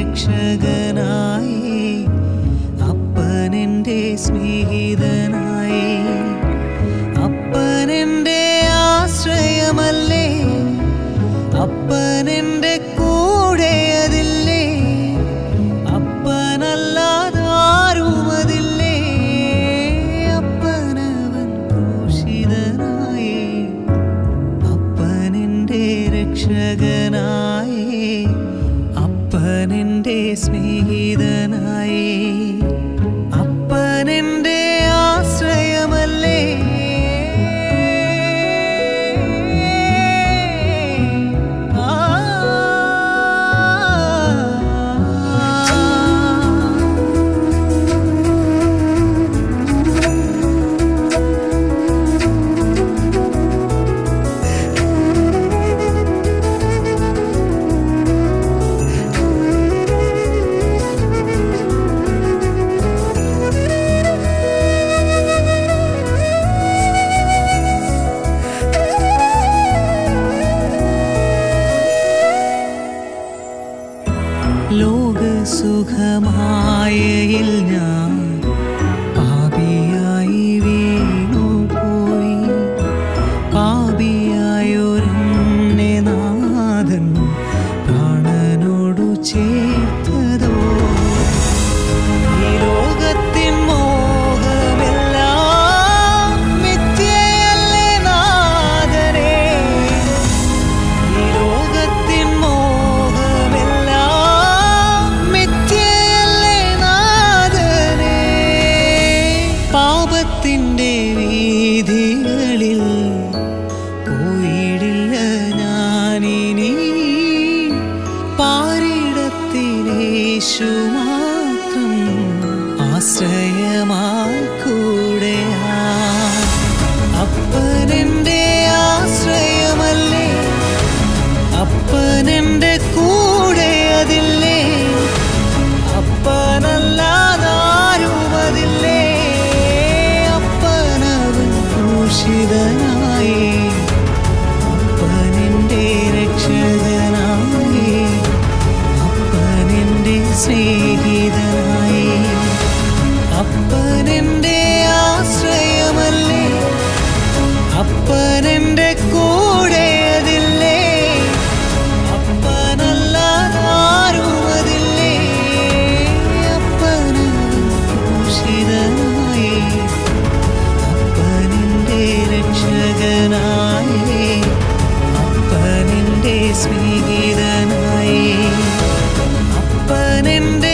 രക്ഷകനായി അപ്പനെൻ്റെ സ്നേഹിതനായി അപ്പനെൻ്റെ ആശ്രയമല്ലേ അപ്പനെൻ്റെ കൂടെ അതില്ലേ അപ്പനല്ലാതെ ആരുമതില്ലേ അപ്പനവൻ ക്രൂശിതനായി അപ്പനെൻ്റെ രക്ഷകനായി അപ്പനെൻ്റെ സ്നേഹിതനായി അപ്പനെൻ്റെ ആശ്രയമല്ലേ ആ ലോകസുഖമായയിൽ ഞാൻ പാപിയായി വീണുപോയി പാപിയായൊരെന്നെ നാഥൻ പ്രാണനോടു ചേർത്തതോ ഈ ലോകത്തിൻ മോഹമെല്ലാം മിഥ്യയല്ലേ നാഥനേ ഈ ലോകത്തിൻ മോഹമെല്ലാം മിഥ്യയല്ലേ നാഥനേ പാപത്തിൻ്റെ വീതികളിൽ പോയിടില്ല ഞാനിനി പാരിടത്തിലേശു മാത്രം ആശ്രയമായി കൂടെയാ അപ്പനെൻ്റെ ആശ്രയമല്ലേ അപ്പനെൻ്റെ കൂടെ അതില്ലേ അപ്പനല്ലാതാരുമതില്ലേ അപ്പനവൻ ക്രൂശിതനായി അപ്പനെൻ്റെ രക്ഷകനായി അപ്പനെൻ്റെ സ്നേഹിതനായി അപ്പനെൻ്റെ ആശ്രയമല്ലേ അപ്പനെൻ്റെ കൂടെ അതില്ലേ അപ്പനല്ലാതാരുമതില്ലേ അപ്പനവൻ ക്രൂശിതനായി അപ്പനെൻ്റെ രക്ഷകനായി അപ്പനെൻ്റെ സ്നേഹിതനായി അപ്പനെൻ്റെ